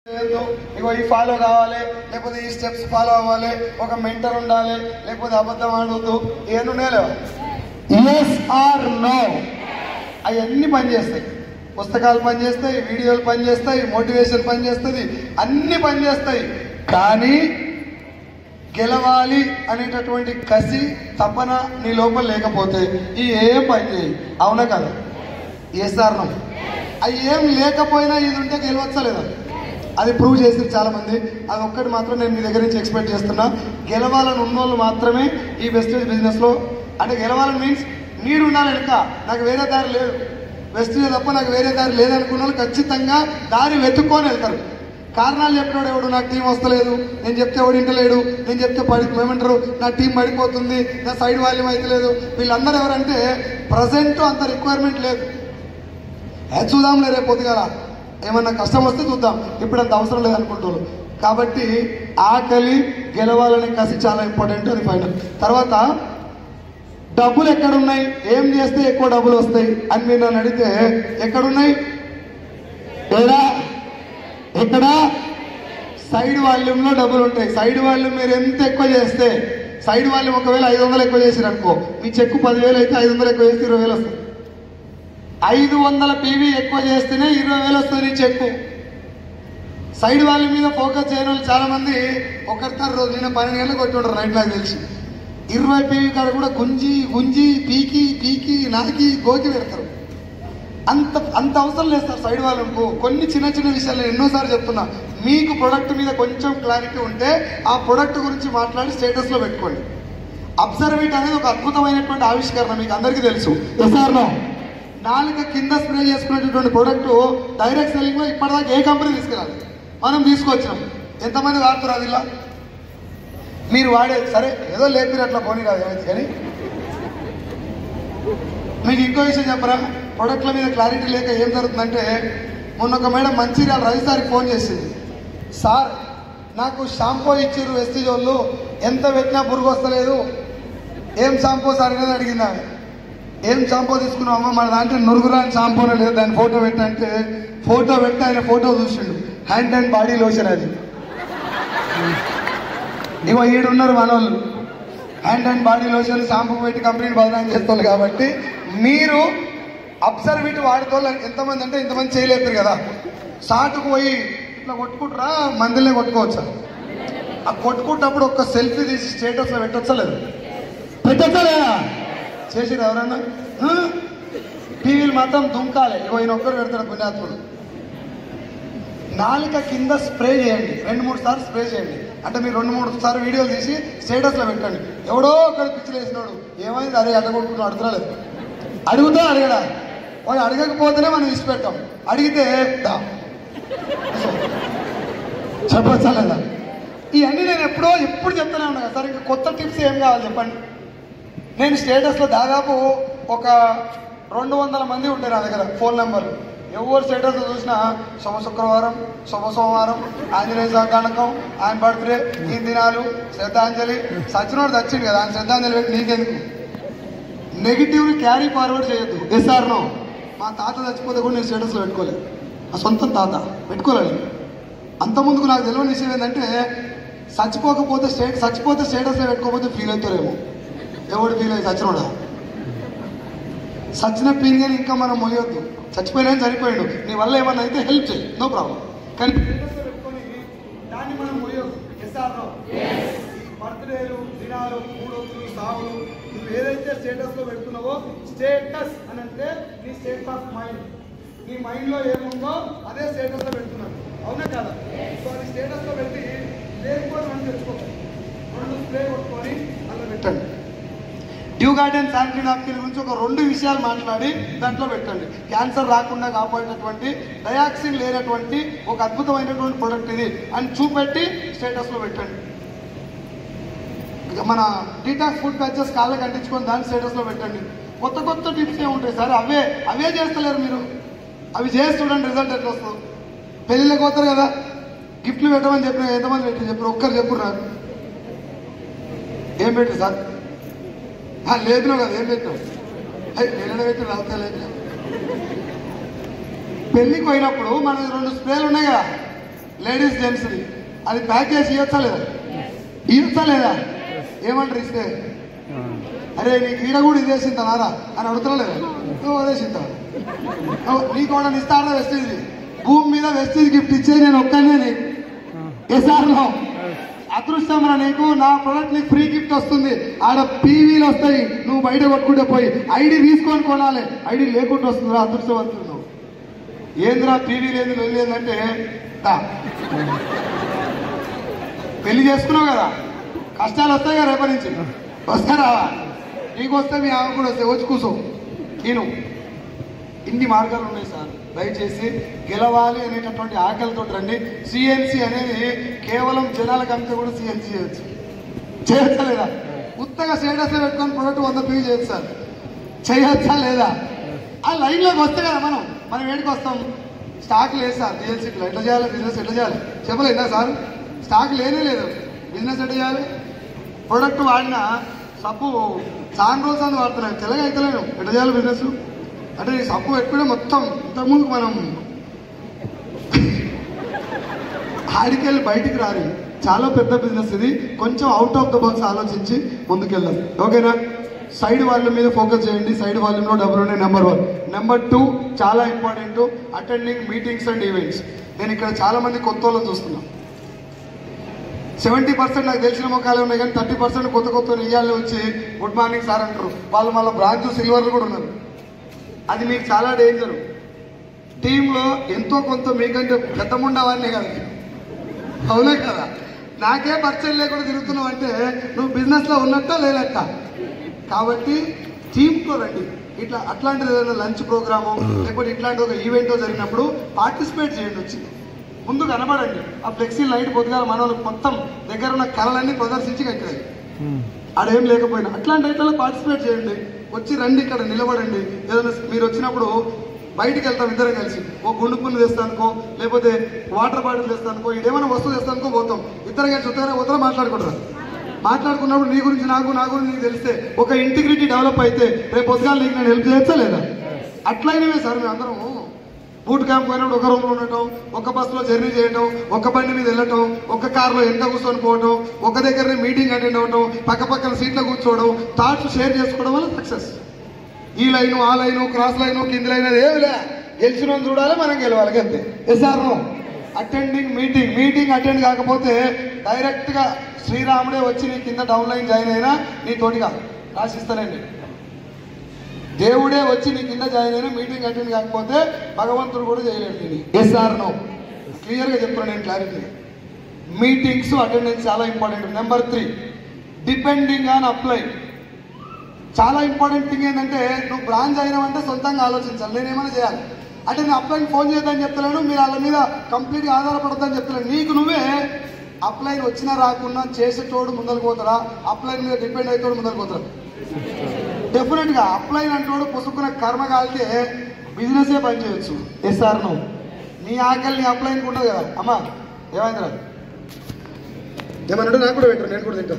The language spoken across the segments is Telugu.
చేయొద్దు. ఇగో ఈ ఫాలో కావాలి లేకపోతే ఈ స్టెప్స్ ఫాలో అవ్వాలి ఒక మెంటర్ ఉండాలి లేకపోతే అబద్ధం ఆడవద్దు ఏమి ఉన్నాయో ఎస్ ఆర్ నో అవన్నీ పనిచేస్తాయి పుస్తకాలు పనిచేస్తాయి వీడియోలు పనిచేస్తాయి మోటివేషన్ పనిచేస్తుంది అన్ని పనిచేస్తాయి కానీ గెలవాలి అనేటటువంటి కసి తపన నీ లోపల లేకపోతే ఈ ఏం పని చేయి అవునా కదా ఏ సార్ అవి ఏం లేకపోయినా ఇది ఉంటే గెలవచ్చలేదా అది ప్రూవ్ చేసింది చాలా మంది అది ఒక్కటి మాత్రం నేను మీ దగ్గర నుంచి ఎక్స్పెక్ట్ చేస్తున్నా గెలవాలని ఉన్నోళ్ళు మాత్రమే ఈ వెస్టేజ్ బిజినెస్ లో అంటే గెలవాలని మీన్స్ నీడు ఉండాలి వెనక నాకు వేరే దారి లేదు వెస్టేజ్ తప్ప నాకు వేరే దారి లేదనుకున్న వాళ్ళు ఖచ్చితంగా దారి వెతుక్కొని వెళ్తారు కారణాలు చెప్పినాడు ఎవడు నాకు టీం వస్తలేదు నేను చెప్తే ఎవడు ఇంటలేడు నేను చెప్తే పడి ఏమంటారు నా టీం పడిపోతుంది నా సైడ్ వాల్యూమ్ అయితే లేదు వీళ్ళందరూ ఎవరంటే ప్రజెంట్ అంత రిక్వైర్మెంట్ లేదు ఏ చూద్దాంలే రేపు పొద్దుగాల ఏమన్నా కష్టం వస్తే చూద్దాం ఇప్పుడు అంత అవసరం లేదనుకుంటున్నారు కాబట్టి ఆకలి గెలవాలనే కసి చాలా ఇంపార్టెంట్ అది ఫైనల్ తర్వాత డబ్బులు ఎక్కడున్నాయి ఏం చేస్తే ఎక్కువ డబ్బులు వస్తాయి అని మీరు నన్ను అడిగితే ఎక్కడున్నాయి ఏడా ఎక్కడ సైడ్ వాల్యూమ్లో డబ్బులు ఉంటాయి సైడ్ వాల్యూమ్ మీరు ఎంత ఎక్కువ చేస్తే సైడ్ వాల్యూమ్ ఒకవేళ ఐదు వందలు ఎక్కువ చేసారు అనుకో మీ చెక్కు పదివేలు అయితే ఐదు వందలు ఎక్కువ చేస్తే ఇరవై వేలు వస్తుంది ఐదు వందల పీవీ ఎక్కువ చేస్తేనే ఇరవై వేలు వస్తుంది నీ చెక్కు సైడ్ వాళ్ళ మీద ఫోకస్ చేయని వాళ్ళు చాలా మంది ఒకరితారు రోజు నిన్న పన్నెండు గంటలకు కొట్టి ఉంటారు నైట్ నాకు తెలిసి ఇరవై పీవీ కాడ కూడా గుంజి గుంజి పీకి పీకి నాకి గోకి పెడతారు అంత అంత అవసరం లేదు సార్ సైడ్ వాళ్ళకు కొన్ని చిన్న చిన్న విషయాలు నేను ఎన్నోసార్లు చెప్తున్నా మీకు ప్రొడక్ట్ మీద కొంచెం క్లారిటీ ఉంటే ఆ ప్రొడక్ట్ గురించి మాట్లాడి స్టేటస్లో పెట్టుకోండి అబ్జర్వేట్ అనేది ఒక అద్భుతమైనటువంటి ఆవిష్కరణ మీకు అందరికీ తెలుసు ఎస్ఆర్నో నాలుక కింద స్ప్రే చేసుకునేటటువంటి ప్రొడక్ట్ డైరెక్ట్ సెల్లింగ్ లో ఇప్పటిదాకా ఏ కంపెనీ తీసుకురాలి మనం తీసుకొచ్చాం ఎంతమంది వాడుతున్నారు అది ఇలా మీరు వాడే సరే ఏదో లేపిరు అట్లా పోనీ కాదు ఏమైంది కానీ మీకు ఇంకో విషయం చెప్పరా ప్రొడక్ట్ల మీద క్లారిటీ లేక ఏం జరుగుతుందంటే మొన్న ఒక మేడం మంచిర్యాల రవి సార్కి ఫోన్ చేసింది సార్ నాకు షాంపూ ఇచ్చారు వెస్టిజ్ వాళ్ళు ఎంత పెట్టినా పురుగు వస్తలేదు ఏం షాంపూ సార్ అనేది అడిగింది ఆమె ఏం షాంపూ తీసుకున్నావు మన దాంట్లో నురుగురాని షాంపూనే లేదు దాని ఫోటో పెట్టంటే ఫోటో పెట్టి ఆయన ఫోటో చూసిండు హ్యాండ్ అండ్ బాడీ లోషన్ అది ఇగో ఈడున్నారు మనోళ్ళు hand and body lotion shampoo పెట్టి కంపెనీని బదనాం చేస్తారు కాబట్టి మీరు అబ్జర్వేట్ వాడుకోవాలి ఎంతమంది అంటే ఇంతమంది చేయలేరు కదా సాటుకు పోయి ఇట్లా కొట్టుకుంటారా మందిలే కొట్టుకోవచ్చా ఆ కొట్టుకుంటప్పుడు ఒక్క సెల్ఫీ తీసి స్టేటస్ లో పెట్టొచ్చా లేదు పెట్టొచ్చా లేదా చేసిరు ఎవరన్నా టీవీలు మాత్రం దుంకాలి ఇగో ఈయన ఒక్కరు పెడతాడు పుణ్యాత్ముడు నాలుక కింద స్ప్రే చేయండి రెండు మూడు సార్లు స్ప్రే చేయండి అంటే మీరు రెండు మూడు సార్లు వీడియోలు తీసి స్టేటస్లో పెట్టండి ఎవడో ఒకడు పిచ్చిలు వేసినాడు ఏమైంది అదే అడగొట్టుకుని అడుగుతలేదు అడుగుతా అడగడా వాడు అడగకపోతేనే మనం ఇచ్చి పెట్టాం అడిగితే దా చెప్పచ్చా లేదా ఇవన్నీ నేను ఎప్పుడో ఎప్పుడు చెప్తానే ఉన్నా కదా సార్ ఇంకా కొత్త టిప్స్ ఏం కావాలి చెప్పండి నేను స్టేటస్లో దాదాపు ఒక రెండు వందల మంది ఉంటారు నా దగ్గర ఫోన్ నెంబర్లు ఎవరు స్టేటస్ చూసినా శుభ శుక్రవారం శుభ సోమవారం ఆంజనేయ సంకానకం ఆయన బర్త్డే ఈ దినాలు శ్రద్ధాంజలి సచ్చినోడు చచ్చిండు కదా ఆయన శ్రద్ధాంజలి పెట్టి నీకెందుకు నెగిటివ్ని క్యారీ ఫార్వర్డ్ చేయొద్దు ఎస్ ఆర్ నో మా తాత చచ్చిపోతే కూడా నేను స్టేటస్లో పెట్టుకోలేదు మా సొంత తాత పెట్టుకోలేదు అంత ముందుకు నాకు తెలియని విషయం ఏంటంటే చచ్చిపోకపోతే స్టేట్ చచ్చిపోతే స్టేటస్లో పెట్టుకోకపోతే ఫీల్ అవుతారేమో ఎవడు ఫీల్ అయ్యి చచ్చినోడా సచిన పింజని ఇంకా మనం మొయ్యొద్దు చచ్చిపోయినా చనిపోయాడు నీ వల్ల ఏమన్నా అయితే హెల్ప్ చేయి నో ప్రాబ్లం కానీ స్టేటస్లో పెట్టుకొని దాన్ని మనం మొయ్యొద్దు ఎస్ఆర్నో బర్త్డేలు దినాలు మూడొత్తులు సావులు నువ్వు ఏదైతే స్టేటస్లో పెడుతున్నావో స్టేటస్ అని అంటే నీ స్టేట్ ఆఫ్ మైండ్ నీ మైండ్లో ఏముందో అదే స్టేటస్లో పెడుతున్నాను అవునా కదా సో అది స్టేటస్లో పెట్టి లేకపోతే మనం తెచ్చుకోవాలి రెండు స్ప్రే కొట్టుకొని అలా పెట్టండి డ్యూ గార్డెన్ శానిటరీ నాప్కిన్ గురించి ఒక రెండు విషయాలు మాట్లాడి దాంట్లో పెట్టండి క్యాన్సర్ రాకుండా కాపాడేటటువంటి డయాక్సిన్ లేనటువంటి ఒక అద్భుతమైనటువంటి ప్రొడక్ట్ ఇది అని చూపెట్టి స్టేటస్లో పెట్టండి ఇక మన డీటాక్స్ ఫుడ్ ప్యాచెస్ కాళ్ళకి అంటించుకొని దాని స్టేటస్లో పెట్టండి కొత్త కొత్త టిప్స్ ఏ ఉంటాయి సార్ అవే అవే చేస్తలేరు మీరు అవి చేసి చూడండి రిజల్ట్ ఎట్లా వస్తుంది పెళ్ళిళ్ళకి పోతారు కదా గిఫ్ట్లు పెట్టమని చెప్పిన ఎంతమంది పెట్టి చెప్పారు ఒక్కరు చెప్పున్నారు ఏం పెట్టారు సార్ ఆ, లేదు నువ్వు కదా ఏం పెట్టావు నేను పెట్టి రావుతా లేదు పెళ్ళికి పోయినప్పుడు మన రెండు స్ప్రేలు ఉన్నాయి కదా లేడీస్ జెంట్స్ది అది ప్యాక్ చేసి ఇవ్వచ్చా లేదా ఇవ్వచ్చా లేదా ఏమంటారు ఇస్తే అరే నీకు ఈడ కూడా ఇదేసింత నారా అని అడుగుతున్నా లేదా నువ్వు అదేసింతా నీకు కూడా ఇస్తారా వెస్టేజ్ భూమి మీద వెస్టేజ్ గిఫ్ట్ ఇచ్చే నేను ఒక్కనే నీకు ఎస్ఆర్లో అదృష్టం రా నీకు నా ప్రొడక్ట్ నీకు ఫ్రీ గిఫ్ట్ వస్తుంది ఆడ పీవీలు వస్తాయి నువ్వు బయట కొట్టుకుంటే పోయి ఐడి తీసుకొని కొనాలి ఐడి లేకుండా వస్తుందిరా అదృష్టవంతుడు నువ్వు ఏందిరా పీవీ లేదు లేదంటే పెళ్లి చేసుకున్నావు కదా కష్టాలు వస్తాయి కదా రేపటి నుంచి వస్తారా నీకు వస్తే మీ ఆమె కూడా వస్తాయి వచ్చి కూర్చో నేను ఇన్ని మార్గాలు ఉన్నాయి సార్ దయచేసి గెలవాలి అనేటటువంటి ఆకలితో రండి సిఎన్సి అనేది కేవలం జనాలకు అంతా కూడా సిఎన్సి చేయొచ్చు చేయొచ్చా లేదా ఉత్తగా స్టేటస్ పెట్టుకొని ప్రొడక్ట్ వంద పీ చేయొచ్చు సార్ చేయొచ్చా లేదా ఆ లైన్లోకి వస్తే కదా మనం మనం ఏడికి వస్తాం స్టాక్ లేదు సార్ జిఎన్సీలో ఎట్లా చేయాలి బిజినెస్ ఎట్లా చేయాలి చెప్పలేదా సార్ స్టాక్ లేనే లేదు బిజినెస్ ఎట్లా చేయాలి ప్రొడక్ట్ వాడిన సబ్బు చాలా రోజులు అని వాడుతున్నాను తెల్లగా అయితలేను ఎట్లా చేయాలి బిజినెస్ అంటే ఈ సబ్బు పెట్టుకుంటే మొత్తం ఇంతకుముందు మనం ఆడికెళ్ళి బయటికి రారు చాలా పెద్ద బిజినెస్ ఇది కొంచెం అవుట్ ఆఫ్ ద బాక్స్ ఆలోచించి ముందుకెళ్దాం ఓకేనా సైడ్ వాల్యూమ్ మీద ఫోకస్ చేయండి సైడ్ వాల్యూమ్లో డబ్బులు ఉన్నాయి నెంబర్ వన్ నెంబర్ టూ చాలా important attending meetings and events నేను ఇక్కడ చాలా మంది కొత్త వాళ్ళని చూస్తున్నా సెవెంటీ పర్సెంట్ నాకు తెలిసిన ముఖాలే ఉన్నాయి కానీ థర్టీ పర్సెంట్ కొత్త కొత్త ఇయ్యాలి వచ్చి గుడ్ మార్నింగ్ సార్ అంటారు వాళ్ళు మళ్ళీ బ్రాంచ్ సిల్వర్లు కూడా ఉన్నారు అది మీకు చాలా డేంజర్ టీంలో ఎంతో కొంత మీకంటే పెద్ద ఉండవాన్ని కదా అవునే కదా నాకే పరిచయం లేకుండా తిరుగుతున్నావు అంటే నువ్వు బిజినెస్లో ఉన్నట్ట లేనట్ట కాబట్టి టీంతో రండి ఇట్లా అట్లాంటిది ఏదైనా లంచ్ ప్రోగ్రాము లేకపోతే ఇట్లాంటి ఒక ఈవెంట్ జరిగినప్పుడు పార్టిసిపేట్ చేయండి వచ్చి ముందు కనబడండి ఆ ఫ్లెక్సీ లైట్ పొద్దుగాల మన వాళ్ళకి మొత్తం దగ్గర ఉన్న కళలన్నీ ప్రదర్శించి కట్టాయి ఆడేం లేకపోయినా అట్లాంటి ఐట్లలో పార్టిసిపేట్ చేయండి వచ్చి రండి ఇక్కడ నిలబడండి ఏదైనా మీరు వచ్చినప్పుడు బయటికి వెళ్తాం ఇద్దరం కలిసి ఓ గుండు పున్ను తెస్తానుకో లేకపోతే వాటర్ బాటిల్ తెస్తానుకో ఇదేమైనా వస్తువు తెస్తానుకో పోతాం ఇద్దరు కలిసి ఉత్తర ఉత్తర మాట్లాడుకుంటారు మాట్లాడుకున్నప్పుడు నీ గురించి నాకు నా గురించి నీకు తెలిస్తే ఒక ఇంటిగ్రిటీ డెవలప్ అయితే రేపు పొద్దుగాల నీకు నేను హెల్ప్ చేయొచ్చా లేదా అట్లయినవే సార్ మేము అందరం బూట్ క్యాంప్ పోయినప్పుడు ఒక రూమ్లో ఉండటం ఒక బస్సులో జర్నీ చేయటం ఒక బండి మీద వెళ్ళటం ఒక కార్లో వెనక కూర్చొని పోవటం ఒక దగ్గరనే మీటింగ్ అటెండ్ అవ్వటం పక్క పక్కన సీట్లో కూర్చోవడం థాట్స్ షేర్ చేసుకోవడం వల్ల సక్సెస్ ఈ లైను ఆ లైను క్రాస్ లైను కింది లైన్ అది ఏమిలే గెలిచిన చూడాలి మనం గెలవాలి అంతే SR attending meeting meeting attend కాకపోతే డైరెక్ట్ గా శ్రీరాముడే వచ్చి నీ కింద డౌన్ లైన్ జాయిన్ అయినా నీ తోటిగా రాసిస్తానండి దేవుడే వచ్చి నీ కింద జాయిన్ అయినా మీటింగ్ అటెండ్ కాకపోతే భగవంతుడు కూడా చేయలేడు దీన్ని ఎస్ఆర్ నో క్లియర్గా చెప్తున్నాను నేను క్లారిటీ మీటింగ్స్ అటెండెన్స్ చాలా important number three depending on apply చాలా ఇంపార్టెంట్ థింగ్ ఏంటంటే నువ్వు బ్రాంచ్ అయినావంటే సొంతంగా ఆలోచించాలి నేను ఏమైనా చేయాలి అంటే నేను అప్లైన్ ఫోన్ చేద్దని చెప్తలేను మీరు వాళ్ళ మీద కంప్లీట్గా ఆధారపడద్దని చెప్తలేను నీకు నువ్వే అప్లైన్ వచ్చినా రాకున్నా చేసేటోడు ముందరకు పోతారా అప్లైన్ మీద డిపెండ్ అయితోడు ముందరకు పోతారా డెఫినెట్ గా అప్లైన్ అంటోడు పుసుకున్న కర్మ కాలితే బిజినెస్ పని చేయొచ్చు ఎస్ఆర్ నువ్వు నీ ఆకలి నీ అప్లైన్ ఉండదు కదా అమ్మా ఏమైందిరా ఏమన్నాడు నాకు కూడా పెట్టరు నేను కూడా తింటా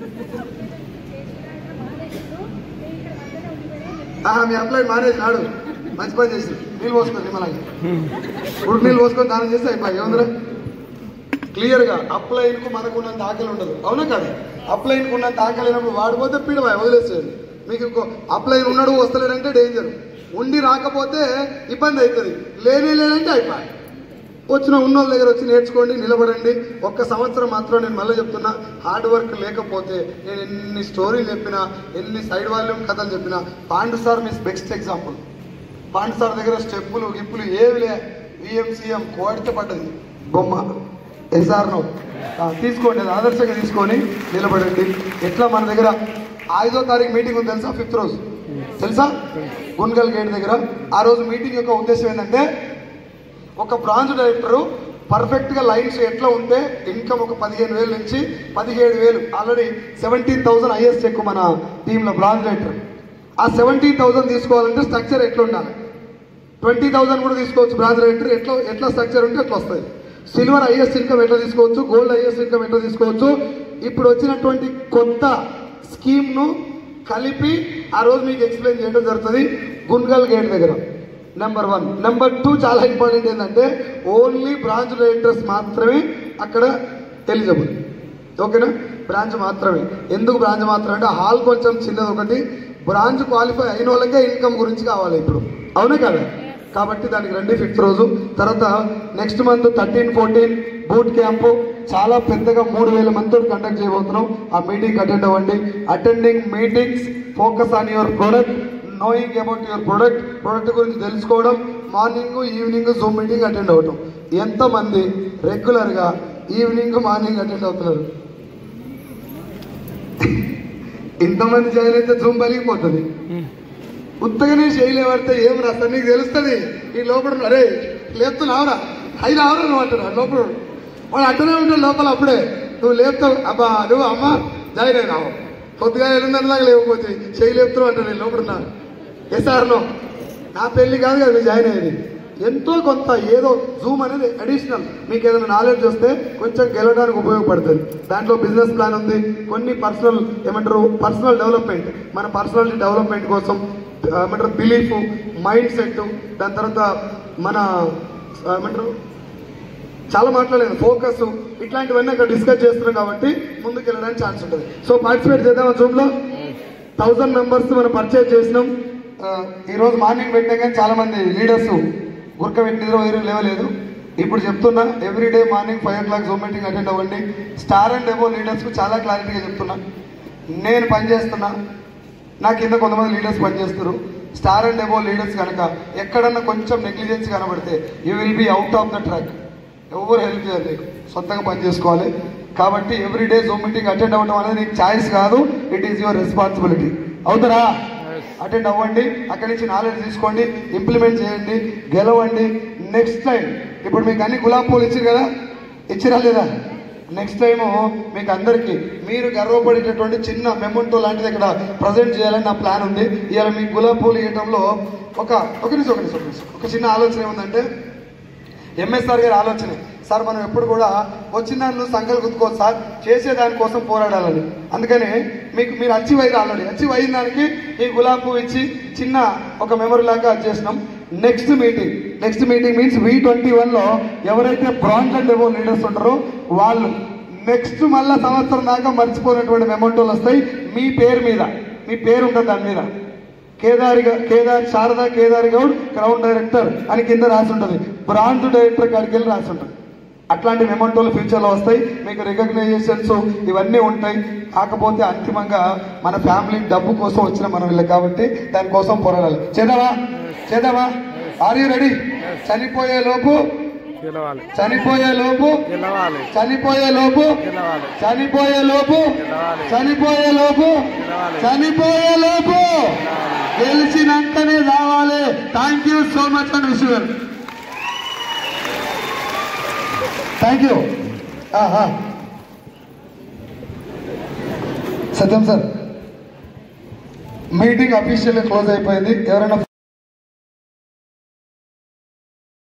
ఆహా, మీ అప్లైన్ మానేసి నాడు మంచి పని చేసి నీళ్ళు పోసుకోండి నిమ్మలాగా ఇప్పుడు నీళ్ళు పోసుకొని దానం చేస్తే అయిపోయి ఏముందిరా క్లియర్ గా అప్లైన్ కు మనకు ఉన్నంత ఆకలి ఉండదు అవునా కదా అప్లైన్ కు ఉన్నంత ఆకలి అయినప్పుడు వాడిపోతే పీడవాయి వదిలేసేయండి మీకు ఇంకో అప్లైన్ ఉన్నాడు వస్తలేడంటే డేంజర్ ఉండి రాకపోతే ఇబ్బంది అవుతుంది లేనే లేదంటే అయిపోయి వచ్చిన ఉన్నోళ్ళ దగ్గర వచ్చి నేర్చుకోండి నిలబడండి ఒక్క సంవత్సరం మాత్రం నేను మళ్ళీ చెప్తున్నా హార్డ్ వర్క్ లేకపోతే నేను ఎన్ని స్టోరీలు చెప్పినా ఎన్ని సైడ్ వాల్యూమ్ కథలు చెప్పినా పాండు సార్ మీ బెస్ట్ ఎగ్జాంపుల్ పాండు సార్ దగ్గర స్టెప్పులు గిప్పులు ఏవి లే విఎంసీఎం కోడితే పడ్డది బొమ్మ ఎస్ఆర్ నో తీసుకోండి అది ఆదర్శంగా తీసుకొని నిలబడండి ఎట్లా మన దగ్గర ఐదో తారీఖు మీటింగ్ ఉంది తెలుసా ఫిఫ్త్ రోజు తెలుసా గున్గల్ గేట్ దగ్గర ఆ రోజు మీటింగ్ యొక్క ఉద్దేశం ఏంటంటే ఒక బ్రాంచ్ డైరెక్టర్ పర్ఫెక్ట్ గా లైన్స్ ఎట్లా ఉంటే ఇన్కమ్ ఒక పదిహేను వేలు నుంచి పదిహేడు వేలు ఆల్రెడీ సెవెంటీన్ థౌసండ్ హైయెస్ట్ ఎక్కువ మన టీంలో బ్రాంచ్ డైరెక్టర్ ఆ సెవెంటీన్ థౌసండ్ తీసుకోవాలంటే స్ట్రక్చర్ ఎట్లా ఉండాలి ట్వంటీ థౌసండ్ కూడా తీసుకోవచ్చు బ్రాంచ్ డైరెక్టర్ ఎట్లా ఎట్లా స్ట్రక్చర్ ఉంటే అట్లా వస్తుంది సిల్వర్ హైయెస్ట్ ఇన్కమ్ ఎట్లా తీసుకోవచ్చు గోల్డ్ హైయెస్ట్ ఇన్కమ్ ఎట్లా తీసుకోవచ్చు ఇప్పుడు వచ్చినటువంటి కొత్త స్కీమ్ ను కలిపి ఆ రోజు మీకు ఎక్స్ప్లెయిన్ చేయడం జరుగుతుంది గుండ్గల్ గేట్ దగ్గర నెంబర్ వన్ నెంబర్ టూ చాలా ఇంపార్టెంట్ ఏంటంటే ఓన్లీ బ్రాంచ్ డైరెక్టర్స్ మాత్రమే అక్కడ ఎలిజిబుల్ ఓకేనా బ్రాంచ్ మాత్రమే ఎందుకు బ్రాంచ్ మాత్రమే అంటే హాల్ కొంచెం చిన్నది ఒకటి బ్రాంచ్ క్వాలిఫై అయిన వాళ్ళకే ఇన్కమ్ గురించి కావాలి ఇప్పుడు అవునా కదా కాబట్టి దానికి రండి ఫిఫ్త్ రోజు తర్వాత next month thirteen fourteen boot camp చాలా పెద్దగా మూడు వేల మందితో కండక్ట్ చేయబోతున్నాం ఆ మీటింగ్ అటెండ్ అవ్వండి attending meetings focus on your product knowing about your product product గురించి తెలుసుకోవడం morning evening zoom meeting attend అవ్వటం ఎంతమంది రెగ్యులర్గా ఈవినింగ్ మార్నింగ్ అటెండ్ అవుతున్నారు ఇంతమంది జాయిన్ అయితే జూమ్ పలిగిపోతుంది ఉత్తగానే చేయలేవడితే ఏం రాస్తా నీకు తెలుస్తుంది ఈ లోపల ఉన్న- అరే లేపుతున్నావురా అయినా అవరా నువ్వు అంటున్నా లోపల వాడు అట్టనే ఉంటాడు లోపల అప్పుడే నువ్వు లేపుతావు అబ్బా నువ్వు అమ్మ జాయిన్ అయినావు కొద్దిగా ఎనిమిది దాకా లేకపోతే చేయి లేపుతున్నావు అంటే నేను లోపల ఉన్నాను ఎస్ఆర్నో నా పెళ్లి కాదు కదా మీరు జాయిన్ అయ్యేది ఎంతో కొంత ఏదో జూమ్ అనేది అడిషనల్ మీకు ఏదైనా నాలెడ్జ్ వస్తే కొంచెం గెలవడానికి ఉపయోగపడుతుంది దాంట్లో బిజినెస్ ప్లాన్ ఉంది కొన్ని పర్సనల్ ఏమంటారు పర్సనల్ డెవలప్మెంట్ మన పర్సనాలిటీ డెవలప్మెంట్ కోసం ఆ, ఏమంటారు బిలీఫ్ మైండ్ సెట్ దాని తర్వాత మన ఆ, ఏమంటారు చాలా మాట్లాడలేదు ఫోకస్ ఇట్లాంటివన్నీ అక్కడ డిస్కస్ చేస్తున్నాం కాబట్టి ముందుకు వెళ్ళడానికి ఛాన్స్ ఉంటుంది సో పార్టిసిపేట్ చేద్దాం జూమ్ లో థౌసండ్ మెంబర్స్ మనం పర్చేజ్ చేసినాం ఆ, ఈ రోజు మార్నింగ్ పెట్టినా కానీ చాలా మంది లీడర్స్ గుర్క పెట్టి నిద్ర వైరు లేవలేదు ఇప్పుడు చెప్తున్నా every day morning five o'clock zoom meeting attend అవ్వండి స్టార్ అండ్ డెబో లీడర్స్కు చాలా క్లారిటీగా చెప్తున్నా నేను పనిచేస్తున్నా నా కింద కొంతమంది లీడర్స్ పనిచేస్తారు స్టార్ అండ్ డెబో లీడర్స్ కనుక ఎక్కడన్నా కొంచెం నెగ్లిజెన్స్ కనబడితే you will be out of the track ఎవరు హెల్ప్ చేయాలి నీకు సొంతంగా పని చేసుకోవాలి కాబట్టి every day zoom meeting attend అవ్వడం అనేది నీకు ఛాయిస్ కాదు ఇట్ ఈస్ యువర్ రెస్పాన్సిబిలిటీ అవుతారా అటెండ్ అవ్వండి అక్కడి నుంచి నాలెడ్జ్ తీసుకోండి ఇంప్లిమెంట్ చేయండి గెలవండి నెక్స్ట్ టైం ఇప్పుడు మీకు అన్ని గులాబ్ పూలు ఇచ్చారు కదా ఇచ్చిరా లేదా నెక్స్ట్ టైం మీకు అందరికీ మీరు గర్వపడేటటువంటి చిన్న మెమెంటో లాంటిది ఇక్కడ ప్రజెంట్ చేయాలని నా ప్లాన్ ఉంది ఇవాళ మీకు గులాబ్ పూలు ఇవ్వడంలో ఒక ఒక నిమిషం ఒక నిమిషం ఒక నిమిషం. ఒక చిన్న ఆలోచన ఏముందంటే ఎంఎస్ఆర్ గారి ఆలోచన సార్ మనం ఎప్పుడు కూడా వచ్చిన దానిలో సంఘాలు గుర్తుకోవచ్చు సార్ చేసే దానికోసం పోరాడాలని అందుకని మీకు మీరు అచీవ్ అయ్యి ఆల్రెడీ అచీవ్ అయిన దానికి ఈ గులాబ్ పువ్వు ఇచ్చి చిన్న ఒక మెమరీ లాగా అది చేసినాం next meeting next meeting means we twenty వన్లో ఎవరైతే బ్రాంజ్ అండ్ డెవో లీడర్స్ ఉంటారో వాళ్ళు నెక్స్ట్ మళ్ళా సంవత్సరం దాకా మర్చిపోయినటువంటి మెమోటోలు వస్తాయి మీ పేరు మీద మీ పేరు ఉంటుంది దాని మీద కేదారి గ- కేదార్ శారదా కేదారి గౌడ్ క్రౌన్ డైరెక్టర్ అని కింద రాసి ఉంటుంది బ్రాంచ్ డైరెక్టర్ కాడికి వెళ్ళి రాసి ఉంటుంది అట్లాంటి మెమంటోలు ఫ్యూచర్లో వస్తాయి మీకు రికగ్నైజేషన్స్ ఇవన్నీ ఉంటాయి కాకపోతే అంతిమంగా మన ఫ్యామిలీ డబ్బు కోసం వచ్చిన మనం వీళ్ళకి కాబట్టి దానికోసం పోరాడాలి చేద్దామా చేద్దామా ఆర్ యూ రెడీ చనిపోయే లోపు గెలవాలి చనిపోయే లోపు గెలవాలి చనిపోయే లోపు గెలవాలి చనిపోయే లోపు గెలవాలి చనిపోయే లోపు గెలవాలి. చనిపోయే లోపు గెలిచినాకనే రావాలి thank you so much and wish thank you Satyam sir meeting official close అయిపోయింది ఎవరైనా